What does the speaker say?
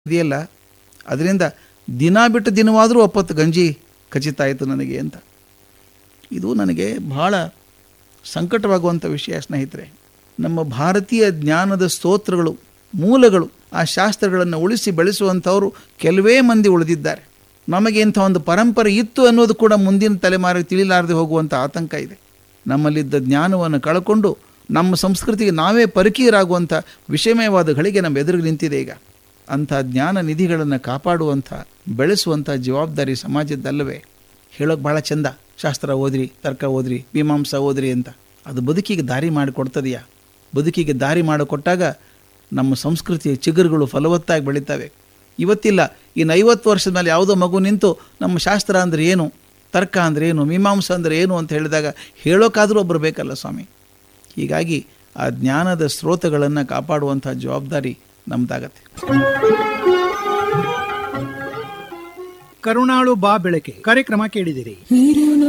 ಇದೆಯಲ್ಲ ಅದರಿಂದ ದಿನ ಬಿಟ್ಟು ದಿನವಾದರೂ ಒಪ್ಪತ್ತು ಗಂಜಿ ಖಚಿತ ಆಯಿತು ನನಗೆ ಅಂತ ಇದು ನನಗೆ ಬಹಳ ಸಂಕಟವಾಗುವಂಥ ವಿಷಯ ಸ್ನೇಹಿತರೆ ನಮ್ಮ ಭಾರತೀಯ ಜ್ಞಾನದ ಸ್ತೋತ್ರಗಳು ಮೂಲಗಳು ಆ ಶಾಸ್ತ್ರಗಳನ್ನು ಉಳಿಸಿ ಬೆಳೆಸುವಂಥವರು ಕೆಲವೇ ಮಂದಿ ಉಳಿದಿದ್ದಾರೆ ನಮಗೆ ಇಂಥ ಒಂದು ಪರಂಪರೆ ಇತ್ತು ಅನ್ನೋದು ಕೂಡ ಮುಂದಿನ ತಲೆಮಾರಿಗೆ ತಿಳಿಲಾರದೆ ಹೋಗುವಂಥ ಆತಂಕ ಇದೆ ನಮ್ಮಲ್ಲಿದ್ದ ಜ್ಞಾನವನ್ನು ಕಳ್ಕೊಂಡು ನಮ್ಮ ಸಂಸ್ಕೃತಿಗೆ ನಾವೇ ಪರಿಕೀಯರಾಗುವಂಥ ವಿಷಮಯವಾದ ಗಳಿಗೆ ನಮ್ಮ ಎದುರಿಗೆ ನಿಂತಿದೆ ಈಗ ಅಂಥ ಜ್ಞಾನ ನಿಧಿಗಳನ್ನು ಕಾಪಾಡುವಂಥ ಬೆಳೆಸುವಂಥ ಜವಾಬ್ದಾರಿ ಸಮಾಜದ್ದಲ್ಲವೇ ಹೇಳೋಕೆ ಭಾಳ ಚಂದ ಶಾಸ್ತ್ರ ಓದ್ರಿ ತರ್ಕ ಓದ್ರಿ ಮೀಮಾಂಸ ಓದ್ರಿ ಅಂತ ಅದು ಬದುಕಿಗೆ ದಾರಿ ಮಾಡಿಕೊಡ್ತದೆಯಾ ಬದುಕಿಗೆ ದಾರಿ ಮಾಡಿಕೊಟ್ಟಾಗ ನಮ್ಮ ಸಂಸ್ಕೃತಿಯ ಚಿಗುರುಗಳು ಫಲವತ್ತಾಗಿ ಬೆಳೀತವೆ ಇವತ್ತಿಲ್ಲ ಇನ್ನು ಐವತ್ತು ವರ್ಷದ ಮೇಲೆ ಯಾವುದೋ ಮಗು ನಿಂತು ನಮ್ಮ ಶಾಸ್ತ್ರ ಅಂದರೆ ಏನು ತರ್ಕ ಅಂದರೆ ಏನು ಮೀಮಾಂಸ ಅಂದರೆ ಏನು ಅಂತ ಹೇಳಿದಾಗ ಹೇಳೋಕ್ಕಾದರೂ ಒಬ್ಬರು ಬೇಕಲ್ಲ ಸ್ವಾಮಿ ಹೀಗಾಗಿ ಆ ಜ್ಞಾನದ ಸ್ರೋತಗಳನ್ನು ಕಾಪಾಡುವಂಥ ಜವಾಬ್ದಾರಿ ನಮ್ದಾಗತ್ತೆ ಕರುಣಾಳು ಬಾ ಬೆಳಕೆ ಕಾರ್ಯಕ್ರಮ ಕೇಳಿದಿರಿ ನೀರಿನ